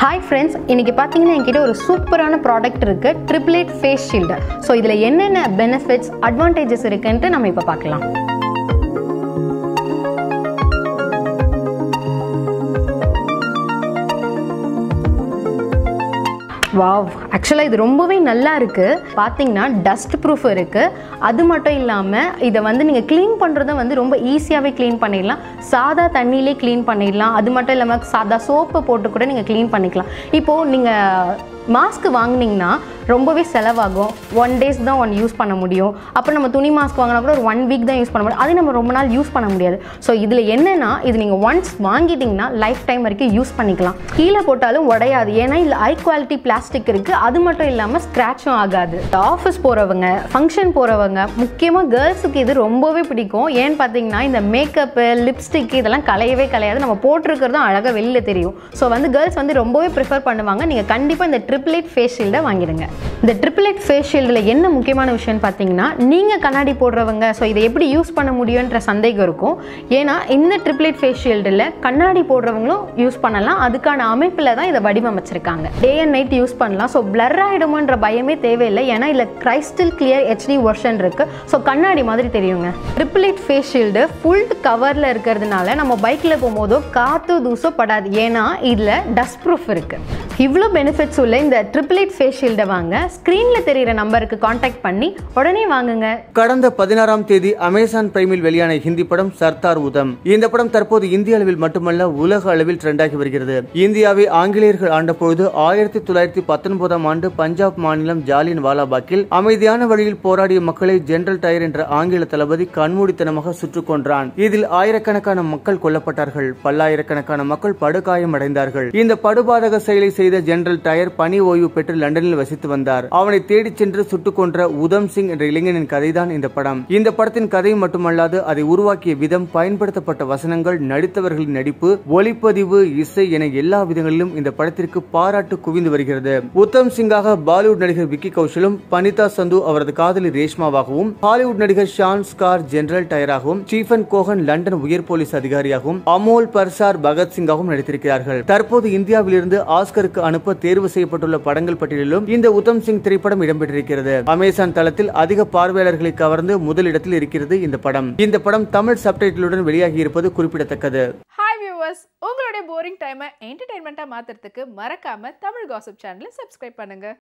hi friends இன்னைக்கு பார்த்தீங்கன்னா என்கிட்ட ஒரு சூப்பரான ப்ராடக்ட் இருக்கு ட்ரிப்ளேட் ஃபேஸ் ஷீல்டு ஸோ இதில் என்னென்ன பெனிஃபிட்ஸ் அட்வான்டேஜஸ் இருக்குன்ட்டு நம்ம இப்போ பார்க்கலாம் வாவ் ஆக்சுவலாக இது ரொம்பவே நல்லா இருக்குது பார்த்தீங்கன்னா டஸ்ட் ப்ரூஃப் இருக்குது அது மட்டும் இல்லாமல் இதை வந்து நீங்கள் க்ளீன் பண்ணுறதும் வந்து ரொம்ப ஈஸியாகவே க்ளீன் பண்ணிடலாம் சாதா தண்ணியிலே க்ளீன் பண்ணிடலாம் அது மட்டும் இல்லாமல் சாதா சோப்பை போட்டு கூட நீங்கள் க்ளீன் பண்ணிக்கலாம் இப்போது நீங்கள் மாஸ்க் வாங்குனீங்கன்னா ரொம்பவே செலவாகும் ஒன் டேஸ் தான் ஒன் யூஸ் பண்ண முடியும் அப்புறம் நம்ம துணி மாஸ்க் வாங்கினா கூட ஒரு ஒன் வீக் தான் யூஸ் பண்ண முடியும் அது நம்ம ரொம்ப நாள் யூஸ் பண்ண முடியாது ஸோ இதில் என்னென்னா இது நீங்கள் ஒன்ஸ் வாங்கிட்டீங்கன்னா லைஃப் டைம் வரைக்கும் யூஸ் பண்ணிக்கலாம் கீழே போட்டாலும் உடையாது ஏன்னா இதில் ஹை குவாலிட்டி பிளாஸ்டிக் இருக்குது அது மட்டும் இல்லாமல் ஸ்க்ராட்சும் ஆகாது ஆஃபீஸ் போகிறவங்க ஃபங்க்ஷன் போகிறவங்க முக்கியமாக கேர்ள்ஸுக்கு இது ரொம்பவே பிடிக்கும் ஏன்னு பார்த்தீங்கன்னா இந்த மேக்கப்பு லிப்ஸ்டிக் இதெல்லாம் கலையவே கலையாது நம்ம போட்டிருக்கிறதும் அழகாக வெளியில் தெரியும் ஸோ வந்து கேர்ள்ஸ் வந்து ரொம்பவே ப்ரிஃபர் பண்ணுவாங்க நீங்கள் கண்டிப்பாக இந்த ட்ரிப்ளேட் ஃபேஸ் ஷீல்டை வாங்கிடுங்க இந்த ட்ரிப்ளேட் ஃபேஸ் ஷீல்டில் என்ன முக்கியமான விஷயம்னு பார்த்தீங்கன்னா நீங்கள் கண்ணாடி போடுறவங்க ஸோ இதை எப்படி யூஸ் பண்ண முடியுன்ற சந்தேகம் இருக்கும் ஏன்னா இந்த ட்ரிப்ளேட் ஃபேஸ் ஷீல்டில் கண்ணாடி போடுறவங்களும் யூஸ் பண்ணலாம் அதுக்கான அமைப்பில் தான் இதை வடிவமைச்சிருக்காங்க டே அண்ட் நைட் யூஸ் பண்ணலாம் ஸோ பிளர் ஆகிடுமோன்ற பயமே தேவையில்லை ஏன்னா இதில் கிரைஸ்டல் கிளியர் ஹெச்டி வெர்ஷன் இருக்குது ஸோ கண்ணாடி மாதிரி தெரியுங்க ட்ரிப்ளேட் ஃபேஸ் ஷீல்டு ஃபுல் கவரில் இருக்கிறதுனால நம்ம பைக்கில் போகும்போதோ காற்று தூசோ படாது ஏன்னா இதில் டஸ்ட் ப்ரூஃப் இருக்குது இவ்வளோ பெனிஃபிட்ஸ் உள்ள இந்த ட்ரிப்ளேட் ஃபேஸ் ஷீல்டை வாங்க ஸ்க்ரீனில் தெரியிற நம்பருக்கு காண்டாக்ட் பண்ணி உடனே வாங்குங்க கடந்த பதினாறாம் தேதி அமேசான் பிரைமில் வெளியான ஹிந்தி படம் சர்தார் உதம் இந்த படம் தற்போது இந்திய அளவில் மட்டுமல்ல உலக அளவில் ட்ரெண்டாகி வருகிறது இந்தியாவை ஆங்கிலேயர்கள் ஆண்டபொழுது ஆயிரத்தி தொள்ளாயிரத்தி பத்தொன்பதாம் ஆண்டு பஞ்சாப் மாநிலம் ஜாலியன் வாலாபாக்கில் அமைதியான வழியில் போராடிய மக்களை ஜெனரல் டயர் என்ற ஆங்கில தளபதி கண்மூடித்தனமாக சுட்டுக் கொன்றான் இதில் ஆயிரக்கணக்கான மக்கள் கொல்லப்பட்டார்கள் பல்லாயிரக்கணக்கான மக்கள் படுகாயமடைந்தார்கள் இந்த படுபாதக செயலை செய்த ஜெனரல் டயர் பணி ஓய்வு பெற்று லண்டனில் வசித்து வந்தார் அவனை தேடிச் சென்று சுட்டுக் கொன்ற உதம் சிங் என்ற இளைஞனின் கதைதான் இந்த படம் இந்த படத்தின் கதை மட்டுமல்லாது அதை உருவாக்கிய விதம் பயன்படுத்தப்பட்ட வசனங்கள் நடித்தவர்களின் நடிப்பு ஒளிப்பதிவு இசை என எல்லா விதங்களிலும் இந்த படத்திற்கு பாராட்டு குவிந்து வருகிறது உத்தம் சிங்காக பாலிவுட் நடிகர் விக்கி கௌஷலும் பனிதா சந்து அவரது காதலி ரேஷ்மாவாகவும் ஹாலிவுட் நடிகர் ஷான் ஸ்கார் ஜெனரல் டயராகவும் ஸ்டீஃபன் கோகன் லண்டன் உயர் போலீஸ் அதிகாரியாகவும் அமோல் பர்சார் பகத்சிங்காகவும் நடித்திருக்கிறார்கள் தற்போது இந்தியாவிலிருந்து ஆஸ்கருக்கு அனுப்ப தேர்வு செய்யப்பட்டுள்ள படங்கள் பட்டியலிலும் இந்த உத்தம் சிங் திரைப்படம் இடம்பெற்றிருக்கிறது அமேசான் தளத்தில் அதிக பார்வையாளர்களை கவர்ந்து முதலிடத்தில் இருக்கிறது இந்த படம் இந்த படம் தமிழ் சப்டைட்டிலுடன் வெளியாகி இருப்பது குறிப்பிடத்தக்கது ஹாய் வியூவர்ஸ் உங்களுடைய போரிங் டைமை என்டர்டைன்மெண்ட்டாக மாற்றுறதுக்கு மறக்காம தமிழ் காசிப் சேனலை சப்ஸ்கிரைப் பண்ணுங்க